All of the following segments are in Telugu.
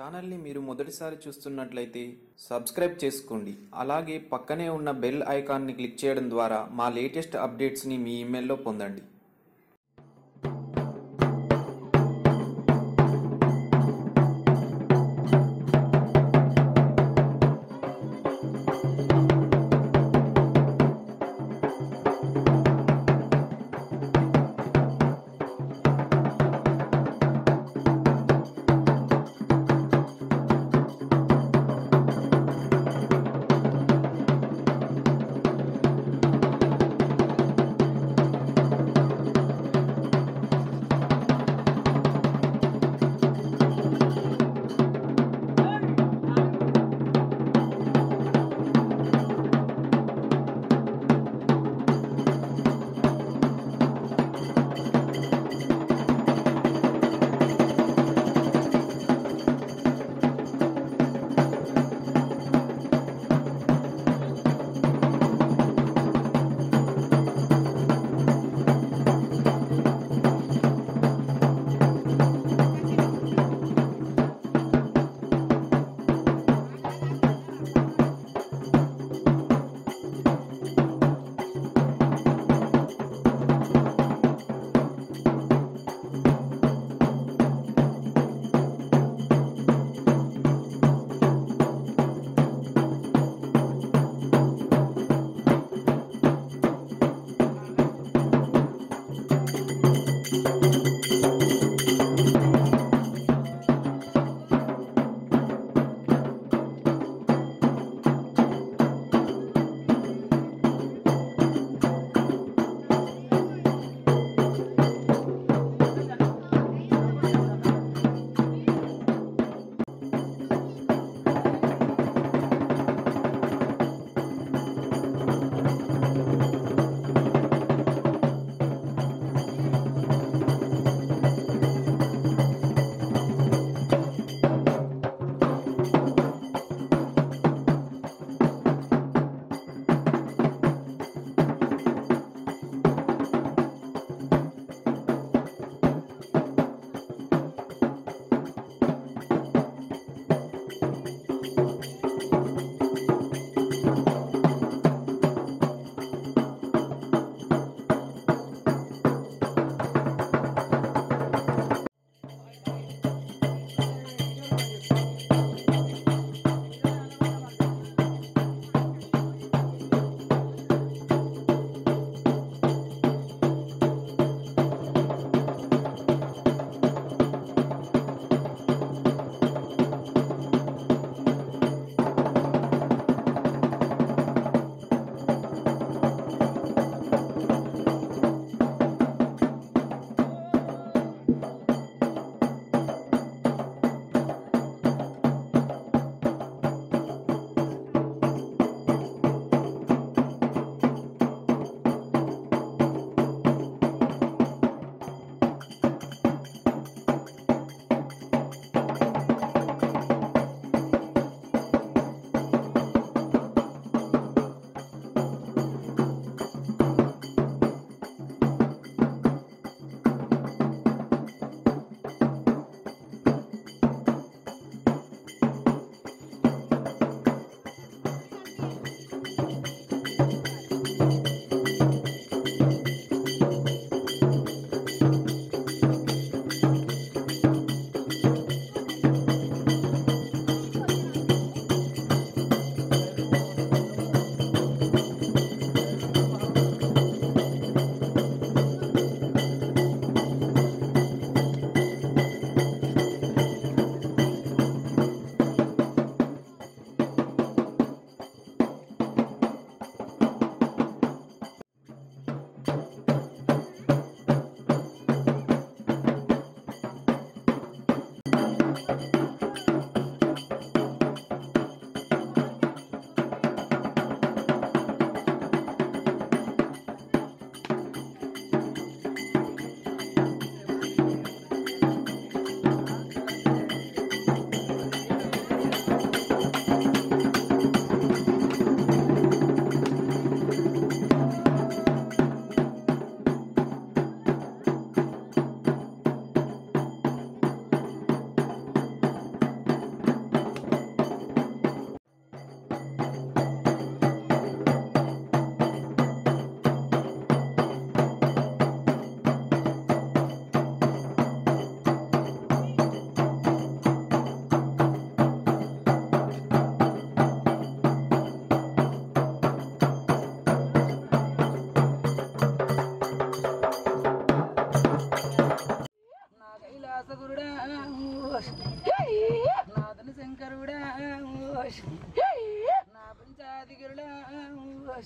ఛానల్ని మీరు మొదటిసారి చూస్తున్నట్లయితే సబ్స్క్రైబ్ చేసుకోండి అలాగే పక్కనే ఉన్న బెల్ ఐకాన్ని క్లిక్ చేయడం ద్వారా మా లేటెస్ట్ అప్డేట్స్ని మీ ఇమెయిల్లో పొందండి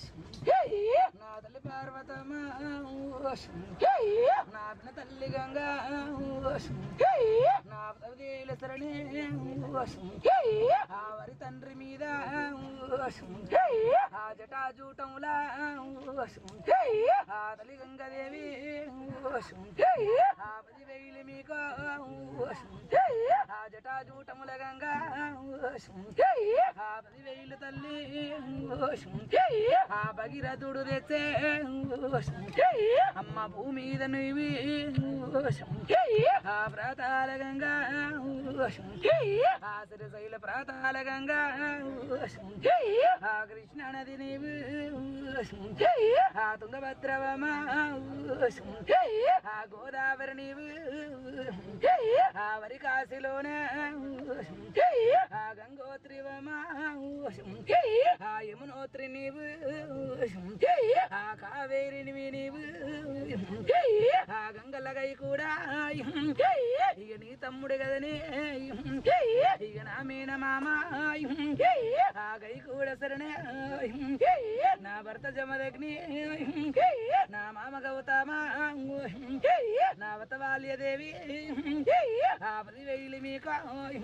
నా తల్లి పార్వతమ్మ నా పిన తల్లి గంగా నా పదవిల సరణి ఆ వరి తండ్రి మీద ఆ జటాజూటములా ఆ తల్లి గంగాదేవి ఆ పది వేలు మీకు ఆ జటాజూటముల గంగా ఆ పది వేలు తల్లి ఆ భగీరథుడు తెచ్చే అమ్మ భూమి మీద నువ్వు ఆ ప్రాతాల గంగా ఆ సిరిశైల ప్రాతాల గంగా ఆ కృష్ణ నది నీవు ఆ తుంగభద్రవమ ఆ గోదావరి నీవు ఆ వరి కాశీలోనే ఆ గంగోత్రివమ ఆ యమునోత్రి నీవు ఆ కావేరి నీవు ఆ గంగలగై కూడా ఇక నీ తమ్ముడు కదని ఇక నా మీన మామ ఆ గై కూడా సరణే నా భర్త జమదగ్ని నా మామ గౌతమ నా వత బాల్యదేవి ఆ పది వేలు మీకు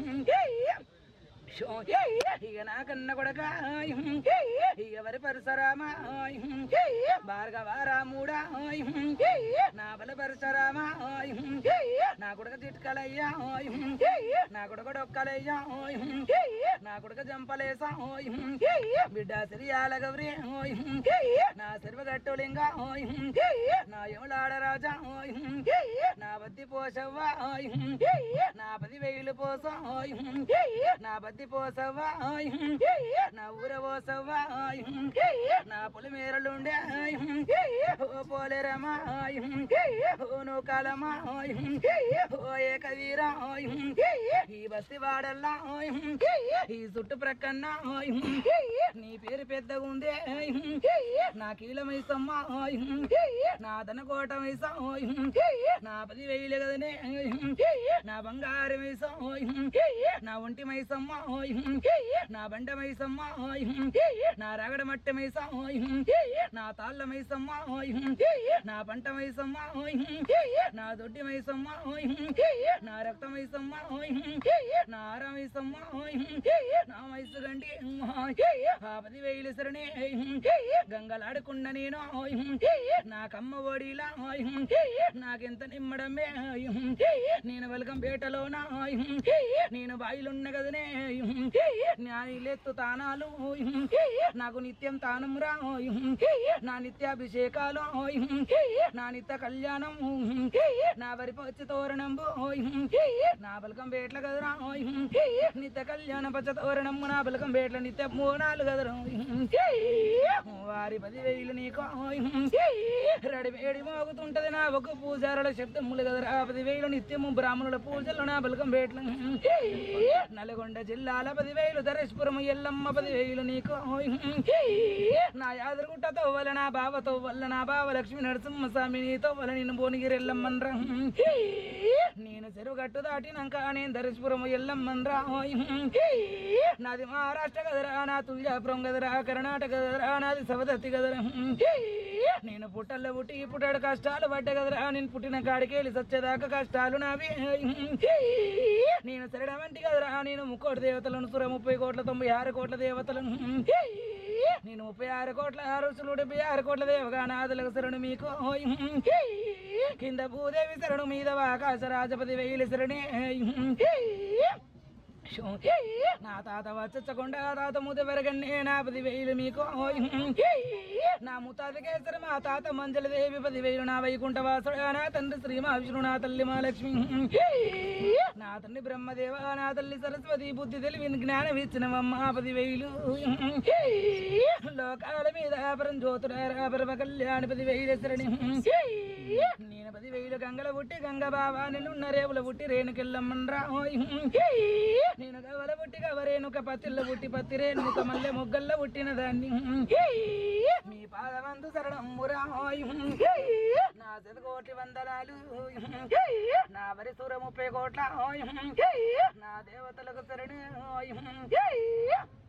ఇక నా కన్న కొడక ఇక వరి పరశురామ భార్గవ రాముడా నా బల పరశురామ నా కొడుక చిట్కలయ్యా నా కొడుక డొక్కలయ్యా నా కొడుక జంపలేసా బిడ్డ సిరియాల గౌరి నా సర్వగట్టులింగ నా యములాడ రాజా నా బద్ది పోసవ్వ నా పది వేలు పోస నా బద్ది పోసవ్వా నా ఊర పోసవ్వా నా పులి మేరలుండే ఓ పోలేరమా ఓ నూకాలమా ఓ ఏకవీరా ఈ బస్తి వాడల్లా ఈ చుట్టు ప్రక్కన్న నీ పేరు పెద్దగా ఉందే నా కీలమైసమ్మ నా ధనకోట మైసా నా పది వేలు కదనే నా బంగారు మైసా నా ఒంటి మైసమ్మ నా బండ మైసమ్మ నా రగడ మట్టె మైసా నా తాళ్ళ మైసమ్మ నా పంట మైసమ్మ నా దొడ్డి మైసమ్మ నా రక్త మైసమ్మ నా ఆర మైసమ్మ నా మైసు గండి ఆ పది వేలు సరణి గంగలాడుకున్న నేను నాకమ్మ ఒడిలా నాకెంత నిమ్మడమే నేను వెలకం పేటలోన నేను బాయిలున్న కదనే నా నీళ్ళెత్తు తానాలు నాకు నిత్యం తానం రా నా నిత్యాభిషేకాలు నా నిత్య కళ్యాణం నా వరిపచ్చి తోరణంబు నా బలకం పేట్ల కదరా నిత్య కళ్యాణ పచ్చ తోరణము నా బలకం పేట్ల నిత్య మూనాలు కదరా వారి పది వేలు నీకు రెడీ వేడి మోగుతుంటది నా ఒక పూజారుల శబ్దములు కదరా పది వేలు నిత్యము బ్రాహ్మణుల పూజలు నా బలకం పేట్ల నల్గొండ జిల్లాల పదివేలు ధరేశ్వరము ఎల్లమ్మ పదివేలు నీకు నా యాదరుగుట్టతో వల్ల నా బావతో వల్ల నా బావ లక్ష్మీ నరసింహ స్వామి నీతో వల్ల నేను భువనగిరి ఎల్లమ్మన్రా నేను చెరువు గట్టు దాటినాక నేను ధరేశ్వరము ఎల్లమ్మన్రా నాది మహారాష్ట్ర కదరా నా తుల్యాపురం కదరా కర్ణాటక కదరా నాది సవదత్తి కదరా నేను పుట్టల్లో పుట్టి పుట్టాడు కష్టాలు పడ్డ కదరా నేను పుట్టిన కాడికెళ్ళి సచ్చేదాకా కష్టాలు నావి నేను శరణమంటి కదరా నేను ముక్కోటి దేవతలను సుర ముప్పై కోట్ల తొంభై ఆరు కోట్ల దేవతలను నేను ముప్పై ఆరు కోట్ల ఋషులు డెబ్బై ఆరు కోట్ల దేవగా నాదులకు శరణు మీకు కింద భూదేవి శరణు మీద ఆకాశ రాజపతి వేయిలి శరణి నా తాత వచ్చకుండా తాత ముద పెరగండి నా పది వేలు మీకు నా ముతాత కేసరి మా తాత మంజల దేవి పది వేలు నా వైకుంఠ వాసుడు నా తండ్రి శ్రీ మహావిష్ణు నా తల్లి మా లక్ష్మి నా తండ్రి బ్రహ్మదేవ నా తల్లి సరస్వతి బుద్ధి తెలివి జ్ఞానం ఇచ్చినవమ్మ పది వేలు లోకాల మీద పరం జ్యోతుడారా పరమ కళ్యాణి పది వేలు శరణి నేను పది వేలు గంగల పుట్టి గంగ బాబా నిన్ను రేవుల పుట్టి రేణుకెళ్ళమ్మన్రా నేను గవల పుట్టి గవరేణుక పత్తిళ్ళ పుట్టి పత్తి రేణుక మల్లె మొగ్గల్ల పుట్టిన దాన్ని మీ పాదవంతు శరణమ్మురా నా కోటి వందనాలు నా వరి సూర ముప్పై కోట్ల నా దేవతలకు శరణు